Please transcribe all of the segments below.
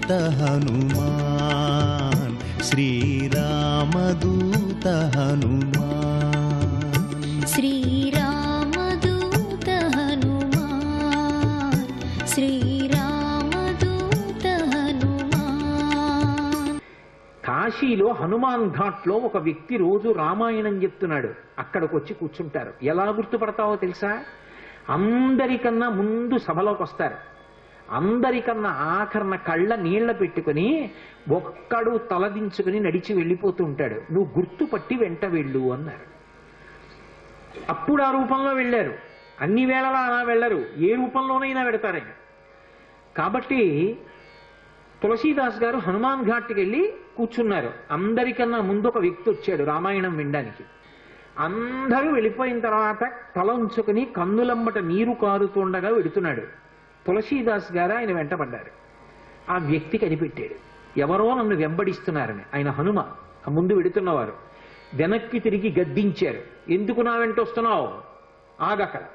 శ్రీరామదూత హనుమాన్ శ్రీరామదూత హనుమాన్ శ్రీరామదూత హనుమాన్ శ్రీరామదూత హనుమాన్ కాశీలో హనుమాన్ ఘాట్లో ఒక వ్యక్తి రోజు రామాయణం చెప్తున్నాడు అక్కడికి వచ్చి కూర్చుంటారు ఎలా గుర్తుపడతావో తెలుసా అందరికన్నా ముందు సభలోకి వస్తారు అందరికన్నా ఆఖరణ కళ్ళ నీళ్ల పెట్టుకుని ఒక్కడు తలదించుకుని నడిచి వెళ్ళిపోతూ ఉంటాడు నువ్వు గుర్తుపట్టి వెంట వెళ్ళు అన్నారు అప్పుడు ఆ రూపంలో వెళ్ళారు అన్ని వేళలా అలా వెళ్ళరు ఏ రూపంలోనైనా పెడతారు ఆయన కాబట్టి తులసీదాస్ గారు హనుమాన్ ఘాట్కి వెళ్ళి కూర్చున్నారు అందరికన్నా ముందు ఒక వ్యక్తి వచ్చాడు రామాయణం వినడానికి అందరూ వెళ్ళిపోయిన తర్వాత తల ఉంచుకుని కన్నులంబట నీరు కారుతుండగా వెడుతున్నాడు తులసీదాస్ గారు ఆయన వెంటపడ్డారు ఆ వ్యక్తి కనిపెట్టాడు ఎవరో నన్ను వెంబడిస్తున్నారని ఆయన హనుమ ఆ ముందు వెడుతున్నవారు వెనక్కి తిరిగి గద్దించారు ఎందుకు నా వెంట వస్తున్నావు ఆగక్కడ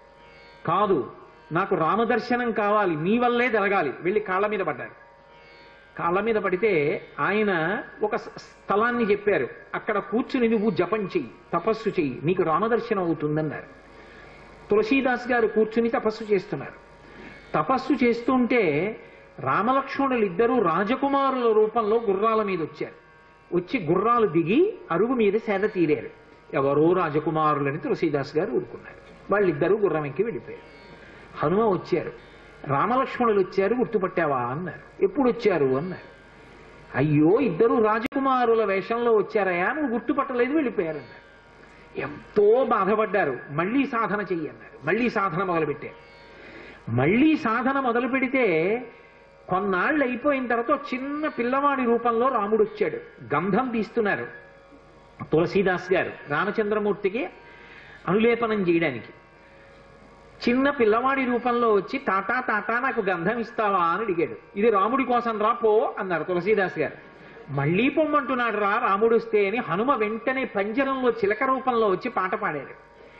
కాదు నాకు రామదర్శనం కావాలి నీ వల్లే జరగాలి వెళ్ళి కాళ్ళ మీద పడ్డారు కాళ్ళ మీద పడితే ఆయన ఒక స్థ- స్థలాన్ని చెప్పారు అక్కడ కూర్చుని నువ్వు జపం చెయ్యి తపస్సు చెయ్యి నీకు రామదర్శనం అవుతుందన్నారు తులసీదాస్ గారు కూర్చుని తపస్సు చేస్తున్నారు తపస్సు చేస్తుంటే రామలక్ష్మణులు ఇద్దరూ రాజకుమారుల రూపంలో గుర్రాల మీద వచ్చారు వచ్చి గుర్రాలు దిగి అరుగు మీద సేద తీరారు ఎవరో రాజకుమారులని తులసీదాస్ గారు ఊరుకున్నారు వాళ్ళిద్దరూ గుర్రం ఎక్కి వెళ్ళిపోయారు హనుమ వచ్చారు రామలక్ష్మణులు వచ్చారు గుర్తుపట్టావా అన్నారు ఎప్పుడు వచ్చారు అన్నారు అయ్యో ఇద్దరు రాజకుమారుల వేషంలో వచ్చారయా నువ్వు గుర్తుపట్టలేదు వెళ్ళిపోయారన్నారు ఎంతో బాధపడ్డారు మళ్ళీ సాధన చెయ్యి అన్నారు మళ్ళీ సాధన మొదలుపెట్టారు మళ్ళీ సాధన మొదలు పెడితే కొన్నాళ్ళు అయిపోయిన తర్వాత ఒక చిన్న పిల్లవాడి రూపంలో రాముడు వచ్చాడు గంధం తీస్తున్నారు తులసీదాస్ గారు రామచంద్రమూర్తికి అనులేపనం చేయడానికి చిన్న పిల్లవాడి రూపంలో వచ్చి తాతా తాతా నాకు గంధం ఇస్తావా అని అడిగాడు ఇది రాముడి కోసం రా పో అన్నారు తులసీదాస్ గారు మళ్ళీ పొమ్మంటున్నాడు రా రాముడు వస్తే అని హనుమ వెంటనే పంజరంలో చిలక రూపంలో వచ్చి పాట పాడాడు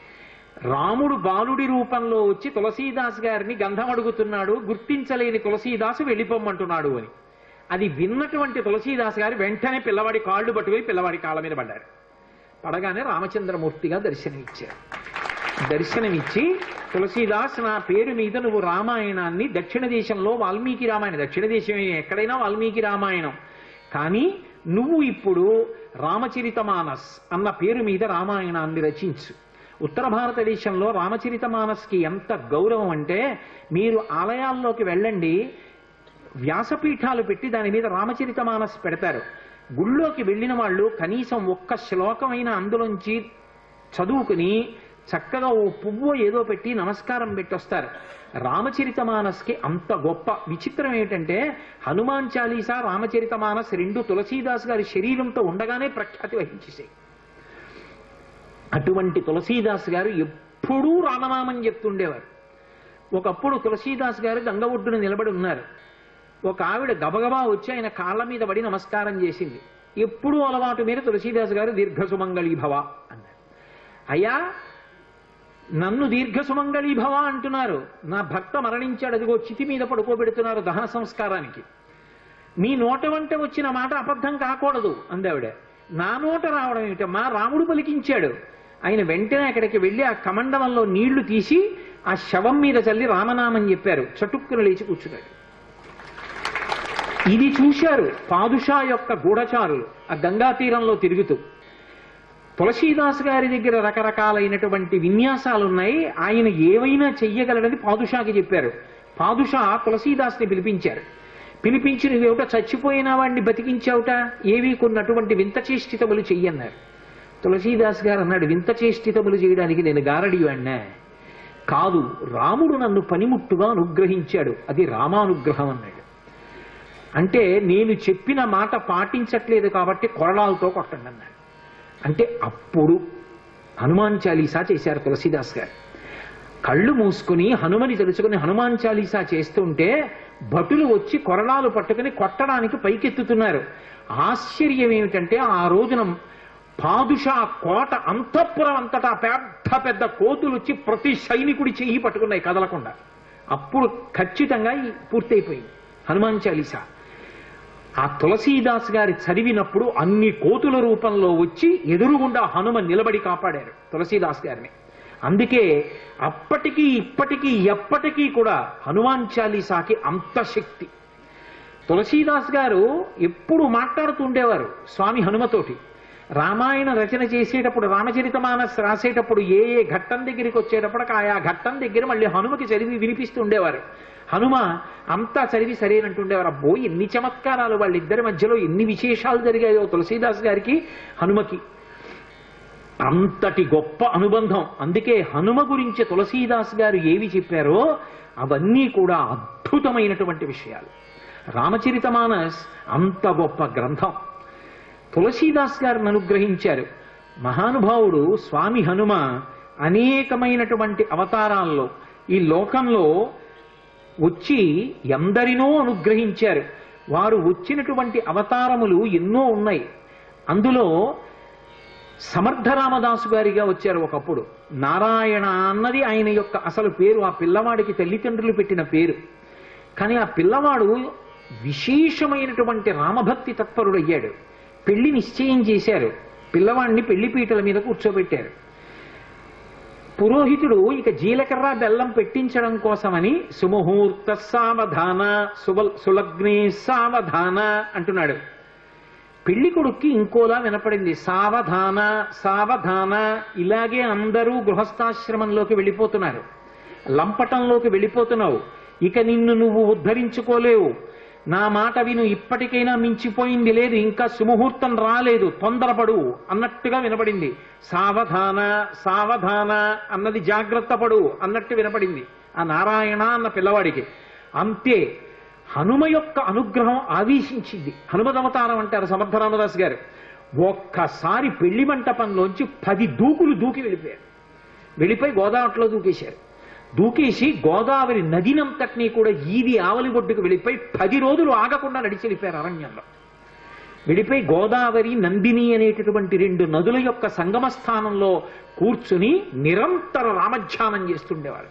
రాముడు బాలుడి రూపంలో వచ్చి తులసీదాస్ గారిని గంధం అడుగుతున్నాడు గుర్తించలేని తులసీదాసు వెళ్ళిపోమ్మంటున్నాడు అని అది విన్నటువంటి తులసీదాస్ గారు వెంటనే పిల్లవాడి కాళ్ళు పట్టుకుని పిల్లవాడి కాళ్ళ మీద పడ్డారు పడగానే రామచంద్రమూర్తిగా దర్శనమిచ్చారు దర్శనమిచ్చి తులసీదాస్ నా పేరు మీద నువ్వు రామాయణాన్ని దక్షిణ దేశంలో వాల్మీకి రామాయణం దక్షిణ దేశం ఎక్కడైనా వాల్మీకి రామాయణం కానీ నువ్వు ఇప్పుడు రామచరితమానస్ అన్న పేరు మీద రామాయణాన్ని రచించు ఉత్తర భారతదేశంలో రామచరితమానస్కి ఎంత గౌరవం అంటే మీరు ఆలయాల్లోకి వెళ్ళండి వ్యాసపీఠాలు పెట్టి దాని మీద రామచరితమానస్ పెడతారు గుళ్ళోకి వెళ్ళిన వాళ్ళు కనీసం ఒక్క శ్లోకమైన అందులోంచి చదువుకుని చక్కగా ఓ పువ్వు ఏదో పెట్టి నమస్కారం పెట్టొస్తారు రామచరితమానస్కి అంత గొప్ప విచిత్రం ఏంటంటే హనుమాన్ చాలీసా రామచరితమానస్ రెండు తులసీదాస్ గారి శరీరంతో ఉండగానే ప్రఖ్యాతి వహించేసాయి అటువంటి తులసీదాస్ గారు ఎప్పుడూ రామనామం చెప్తుండేవారు ఒకప్పుడు తులసీదాస్ గారు గంగ ఒడ్డున నిలబడి ఉన్నారు ఒక ఆవిడ గబగబా వచ్చి ఆయన కాళ్ళ మీద పడి నమస్కారం చేసింది ఎప్పుడూ అలవాటు మీద తులసీదాస్ గారు దీర్ఘ సుమంగళీ భవ అన్నారు అయ్యా నన్ను దీర్ఘ సుమంగళీ భవ అంటున్నారు నా భర్త మరణించాడు అదిగో చితి మీద పడుకోబెడుతున్నారు దహన సంస్కారానికి మీ నోట వంట వచ్చిన మాట అబద్ధం కాకూడదు అందావిడ నా నోట రావడం ఏమిటమ్మా రాముడు పలికించాడు ఆయన వెంటనే అక్కడికి వెళ్ళి ఆ కమండలంలో నీళ్లు తీసి ఆ శవం మీద చల్లి రామనామం చెప్పారు చటుక్కున లేచి కూర్చున్నాడు ఇది చూశారు పాదుషా యొక్క గూఢచారులు ఆ గంగా తీరంలో తిరుగుతూ తులసీదాస్ గారి దగ్గర రకరకాలైనటువంటి విన్యాసాలు ఉన్నాయి ఆయన ఏవైనా చెయ్యగలడని పాదుషాకి చెప్పారు పాదుషా తులసీదాస్ని పిలిపించారు పిలిపించి నువ్వేమిటో చచ్చిపోయిన వాడిని బతికించావుట ఏవి కొన్నటువంటి వింత చేష్టితములు చెయ్యన్నారు తులసీదాస్ గారు అన్నాడు వింత చేష్టితములు చేయడానికి నేను గారడి వాడినా కాదు రాముడు నన్ను పనిముట్టుగా అనుగ్రహించాడు అది రామానుగ్రహం అన్నాడు అంటే నేను చెప్పిన మాట పాటించట్లేదు కాబట్టి కొరడాలతో కొట్టండి అన్నాడు అంటే అప్పుడు హనుమాన్ చాలీసా చేశారు తులసీదాస్ గారు కళ్ళు మూసుకుని హనుమని తెలుసుకుని హనుమాన్ చాలీసా చేస్తుంటే భటులు వచ్చి కొరడాలు పట్టుకుని కొట్టడానికి పైకెత్తుతున్నారు ఆశ్చర్యం ఏమిటంటే ఆ రోజున పాదుషా కోట అంతఃపురం అంతటా పెద్ద పెద్ద కోతులు వచ్చి ప్రతి సైనికుడి చెయ్యి పట్టుకున్నాయి కదలకుండా అప్పుడు ఖచ్చితంగా ఈ పూర్తయిపోయింది హనుమాన్ చాలీసా ఆ తులసీదాస్ గారి చదివినప్పుడు అన్ని కోతుల రూపంలో వచ్చి ఎదురుగుండా హనుమ నిలబడి కాపాడారు తులసీదాస్ గారిని అందుకే అప్పటికీ ఇప్పటికీ ఎప్పటికీ కూడా హనుమాన్ చాలీసాకి అంత శక్తి తులసీదాస్ గారు ఎప్పుడు మాట్లాడుతూ ఉండేవారు స్వామి హనుమతోటి రామాయణ రచన చేసేటప్పుడు రామచరితమానస్ రాసేటప్పుడు ఏ ఏ ఘట్టం దగ్గరికి వచ్చేటప్పటికి ఆయా ఘట్టం దగ్గర మళ్ళీ హనుమకి చదివి వినిపిస్తూ ఉండేవారు హనుమ అంతా చదివి సరేనంటుండేవారు అబ్బో ఎన్ని చమత్కారాలు వాళ్ళిద్దరి మధ్యలో ఎన్ని విశేషాలు జరిగాయో తులసీదాస్ గారికి హనుమకి అంతటి గొప్ప అనుబంధం అందుకే హనుమ గురించి తులసీదాస్ గారు ఏవి చెప్పారో అవన్నీ కూడా అద్భుతమైనటువంటి విషయాలు రామచరితమానస్ అంత గొప్ప గ్రంథం తులసీదాస్ గారిని అనుగ్రహించారు మహానుభావుడు స్వామి హనుమ అనేకమైనటువంటి అవతారాల్లో ఈ లోకంలో వచ్చి ఎందరినో అనుగ్రహించారు వారు వచ్చినటువంటి అవతారములు ఎన్నో ఉన్నాయి అందులో సమర్థ రామదాసు గారిగా వచ్చారు ఒకప్పుడు నారాయణ అన్నది ఆయన యొక్క అసలు పేరు ఆ పిల్లవాడికి తల్లిదండ్రులు పెట్టిన పేరు కానీ ఆ పిల్లవాడు విశేషమైనటువంటి రామభక్తి తత్పరుడయ్యాడు పెళ్లి నిశ్చయం చేశారు పిల్లవాడిని పెళ్లి పీటల మీద కూర్చోబెట్టారు పురోహితుడు ఇక జీలకర్ర బెల్లం పెట్టించడం కోసమని సుముహూర్త సావధాన సుబల్ సులగ్నే సావధాన అంటున్నాడు పెళ్లి కొడుక్కి ఇంకోలా వినపడింది సావధాన సావధాన ఇలాగే అందరూ గృహస్థాశ్రమంలోకి వెళ్ళిపోతున్నారు లంపటంలోకి వెళ్ళిపోతున్నావు ఇక నిన్ను నువ్వు ఉద్ధరించుకోలేవు నా మాట విను ఇప్పటికైనా మించిపోయింది లేదు ఇంకా సుముహూర్తం రాలేదు తొందరపడు అన్నట్టుగా వినపడింది సావధాన సావధాన అన్నది జాగ్రత్త పడు అన్నట్టు వినపడింది ఆ నారాయణ అన్న పిల్లవాడికి అంతే హనుమ యొక్క అనుగ్రహం ఆవేశించింది హనుమదవతారం అంటారు సమర్థ రామదాస్ గారు ఒక్కసారి పెళ్లి మంటపంలోంచి పది దూకులు దూకి వెళ్ళిపోయారు వెళ్ళిపోయి గోదావరిలో దూకేశారు దూకేసి గోదావరి నదినంతటినీ కూడా ఈది ఆవలి ఒడ్డుకు వెళ్ళిపోయి పది రోజులు ఆగకుండా నడిచి వెళ్ళిపోయారు అరణ్యంలో వెళ్ళిపోయి గోదావరి నందిని అనేటటువంటి రెండు నదుల యొక్క సంగమ స్థానంలో కూర్చుని నిరంతర రామధ్యానం చేస్తుండేవారు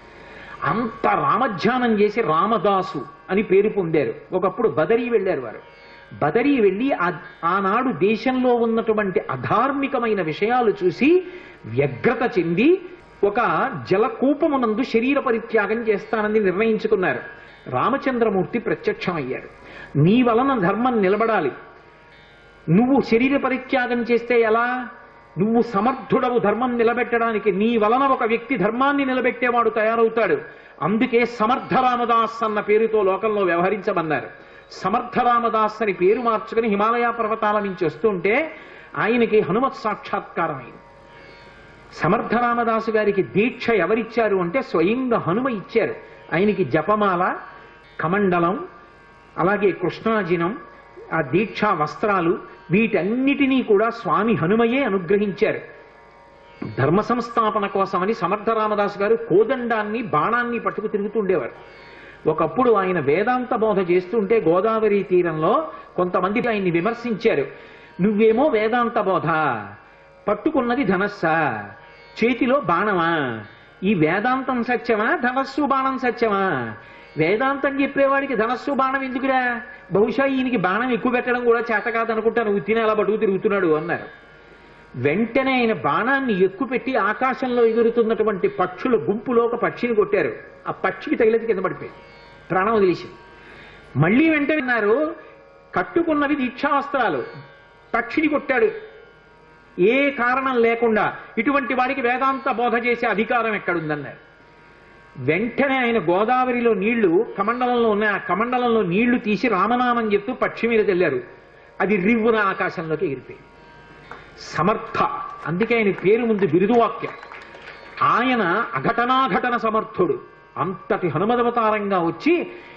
అంత రామధ్యానం చేసి రామదాసు అని పేరు పొందారు ఒకప్పుడు బదరీ వెళ్ళారు వారు బదరీ వెళ్ళి ఆ- ఆనాడు దేశంలో ఉన్నటువంటి అధార్మికమైన విషయాలు చూసి వ్యగ్రత చెంది ఒక జలకూపమునందు శరీర పరిత్యాగం చేస్తానని నిర్ణయించుకున్నారు రామచంద్రమూర్తి ప్రత్యక్షమయ్యారు నీ వలన ధర్మం నిలబడాలి నువ్వు శరీర పరిత్యాగం చేస్తే ఎలా నువ్వు సమర్థుడవు ధర్మం నిలబెట్టడానికి నీ వలన ఒక వ్యక్తి ధర్మాన్ని నిలబెట్టేవాడు తయారవుతాడు అందుకే సమర్థ రామదాస్ అన్న పేరుతో లోకంలో వ్యవహరించమన్నారు సమర్థ రామదాస్ అని పేరు మార్చుకుని హిమాలయ పర్వతాల నుంచి వస్తుంటే ఆయనకి హనుమత్ సాక్షాత్కారం అయింది సమర్థ రామదాసు గారికి దీక్ష ఎవరిచ్చారు అంటే స్వయంగా హనుమ ఇచ్చారు ఆయనకి జపమాల కమండలం అలాగే కృష్ణాజినం ఆ దీక్షా వస్త్రాలు వీటన్నిటినీ కూడా స్వామి హనుమయే అనుగ్రహించారు ధర్మ సంస్థాపన కోసమని సమర్థ రామదాసు గారు కోదండాన్ని బాణాన్ని పట్టుకు తిరుగుతుండేవారు ఒకప్పుడు ఆయన వేదాంత బోధ చేస్తుంటే గోదావరి తీరంలో కొంతమంది ఆయన్ని విమర్శించారు నువ్వేమో వేదాంత బోధ పట్టుకున్నది ధనస్సా చేతిలో బాణమా ఈ వేదాంతం సత్యమా ధనస్సు బాణం సత్యమా వేదాంతం చెప్పేవాడికి ధనస్సు బాణం ఎందుకురా బహుశా ఈయనకి బాణం ఎక్కువ పెట్టడం కూడా చేత కాదనుకుంటాను ఉత్తిన అలా బటుకు తిరుగుతున్నాడు అన్నారు వెంటనే ఆయన బాణాన్ని ఎక్కుపెట్టి ఆకాశంలో ఎగురుతున్నటువంటి పక్షుల గుంపులో ఒక పక్షిని కొట్టారు ఆ పక్షికి తగిలింది కింద పడిపోయింది ప్రాణం వదిలేసింది మళ్ళీ వెంటనే అన్నారు కట్టుకున్నవి దీక్షావస్త్రాలు పక్షిని కొట్టాడు ఏ కారణం లేకుండా ఇటువంటి వాడికి వేదాంత బోధ చేసే అధికారం ఎక్కడుందన్నారు వెంటనే ఆయన గోదావరిలో నీళ్లు కమండలంలో ఉన్న ఆ కమండలంలో నీళ్లు తీసి రామనామం చెప్తూ పక్షి మీద తెల్లారు అది రివ్వున ఆకాశంలోకి ఎగిరిపోయింది సమర్థ అందుకే ఆయన పేరు ముందు బిరుదువాక్యం ఆయన అఘటనాఘటన సమర్థుడు అంతటి హనుమదవతారంగా వచ్చి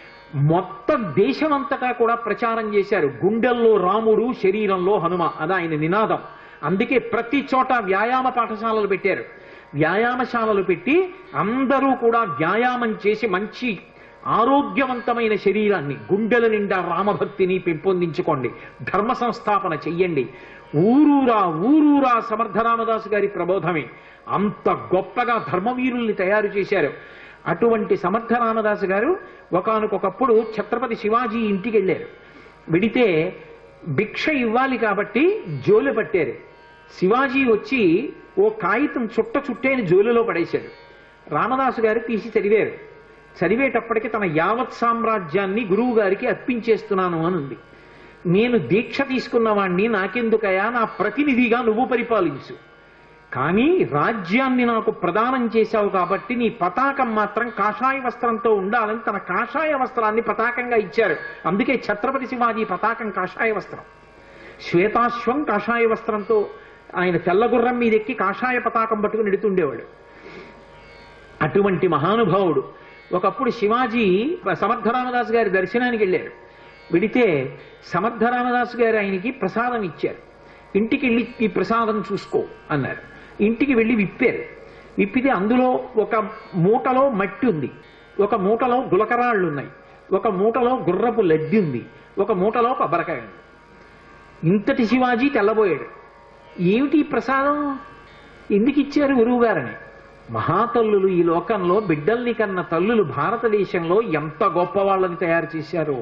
మొత్తం దేశమంతటా కూడా ప్రచారం చేశారు గుండెల్లో రాముడు శరీరంలో హనుమ అది ఆయన నినాదం అందుకే ప్రతి చోట వ్యాయామ పాఠశాలలు పెట్టారు వ్యాయామశాలలు పెట్టి అందరూ కూడా వ్యాయామం చేసి మంచి ఆరోగ్యవంతమైన శరీరాన్ని గుండెల నిండా రామభక్తిని పెంపొందించుకోండి ధర్మ సంస్థాపన చెయ్యండి ఊరూరా ఊరూరా సమర్థ రామదాసు గారి ప్రబోధమే అంత గొప్పగా ధర్మవీరుల్ని తయారు చేశారు అటువంటి సమర్థ రామదాసు గారు ఒకానొకప్పుడు ఛత్రపతి శివాజీ ఇంటికి వెళ్ళారు విడితే భిక్ష ఇవ్వాలి కాబట్టి జోలు పట్టారు శివాజీ వచ్చి ఓ కాగితం చుట్ట చుట్టేని జోలులో పడేశాడు రామదాసు గారు తీసి చదివారు చదివేటప్పటికి తన యావత్ సామ్రాజ్యాన్ని గురువు గారికి అర్పించేస్తున్నాను అని ఉంది నేను దీక్ష తీసుకున్నవాణ్ణి నాకెందుకయా నా ప్రతినిధిగా నువ్వు పరిపాలించు కానీ రాజ్యాన్ని నాకు ప్రదానం చేశావు కాబట్టి నీ పతాకం మాత్రం కాషాయ వస్త్రంతో ఉండాలని తన కాషాయ వస్త్రాన్ని పతాకంగా ఇచ్చారు అందుకే ఛత్రపతి శివాజీ పతాకం కాషాయ వస్త్రం శ్వేతాశ్వం కాషాయ వస్త్రంతో ఆయన తెల్లగుర్రం మీద ఎక్కి కాషాయ పతాకం పట్టుకుని ఎడుతుండేవాడు అటువంటి మహానుభావుడు ఒకప్పుడు శివాజీ సమర్థరామదాస్ గారి దర్శనానికి వెళ్ళారు వెడితే సమర్థరామదాస్ గారు ఆయనకి ప్రసాదం ఇచ్చారు ఇంటికి వెళ్ళి ఈ ప్రసాదం చూసుకో అన్నారు ఇంటికి వెళ్ళి విప్పారు విప్పితే అందులో ఒక మూటలో మట్టి ఉంది ఒక మూటలో గులకరాళ్ళు ఉన్నాయి ఒక మూటలో గుర్రపు లడ్డి ఉంది ఒక మూటలో కొబ్బరికాయ ఉంది ఇంతటి శివాజీ తెల్లబోయాడు ఏమిటి ఈ ప్రసాదం ఎందుకు ఇచ్చారు గురువు గారని మహాతల్లులు ఈ లోకంలో బిడ్డల్ని కన్న తల్లులు భారతదేశంలో ఎంత గొప్ప వాళ్ళని తయారు చేశారో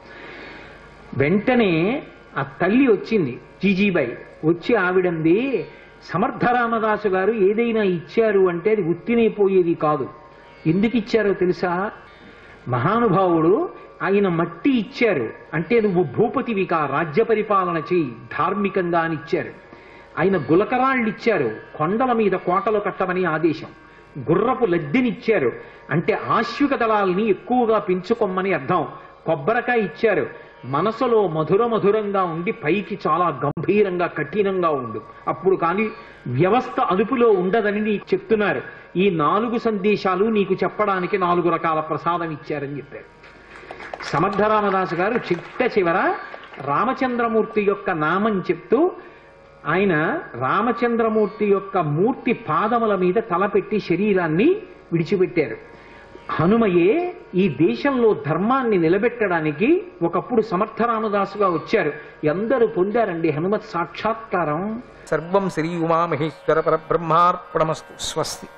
వెంటనే ఆ తల్లి వచ్చింది జీజీబాయి వచ్చి ఆవిడంది సమర్థరామదాసు గారు ఏదైనా ఇచ్చారు అంటే అది ఉత్తినైపోయేది కాదు ఎందుకు ఇచ్చారో తెలుసా మహానుభావుడు ఆయన మట్టి ఇచ్చారు అంటే నువ్వు భూపతివికా రాజ్య పరిపాలన చేయి ధార్మికంగా అని ఇచ్చారు ఆయన గులకరాళ్ళు ఇచ్చారు కొండల మీద కోటలు కట్టమని ఆదేశం గుర్రపు లద్దెనిచ్చారు అంటే ఆశ్విక దళాల్ని ఎక్కువగా పెంచుకోమని అర్థం కొబ్బరికాయ ఇచ్చారు మనసులో మధుర మధురంగా ఉండి పైకి చాలా గంభీరంగా కఠినంగా ఉండు అప్పుడు కానీ వ్యవస్థ అదుపులో ఉండదని నీకు చెప్తున్నారు ఈ నాలుగు సందేశాలు నీకు చెప్పడానికి నాలుగు రకాల ప్రసాదం ఇచ్చారని చెప్పారు సమర్థరామదాసు గారు చిట్ట చివర రామచంద్రమూర్తి యొక్క నామం చెప్తూ ఆయన రామచంద్రమూర్తి యొక్క మూర్తి పాదముల మీద తలపెట్టి శరీరాన్ని విడిచిపెట్టారు హనుమయే ఈ దేశంలో ధర్మాన్ని నిలబెట్టడానికి ఒకప్పుడు సమర్థరామదాసుగా వచ్చారు ఎందరూ పొందారండి హనుమత్ సాక్షాత్కారం సర్వం శ్రీ ఉమామహేశ్వర పరబ్రహ్మార్పణమస్తు స్వస్తి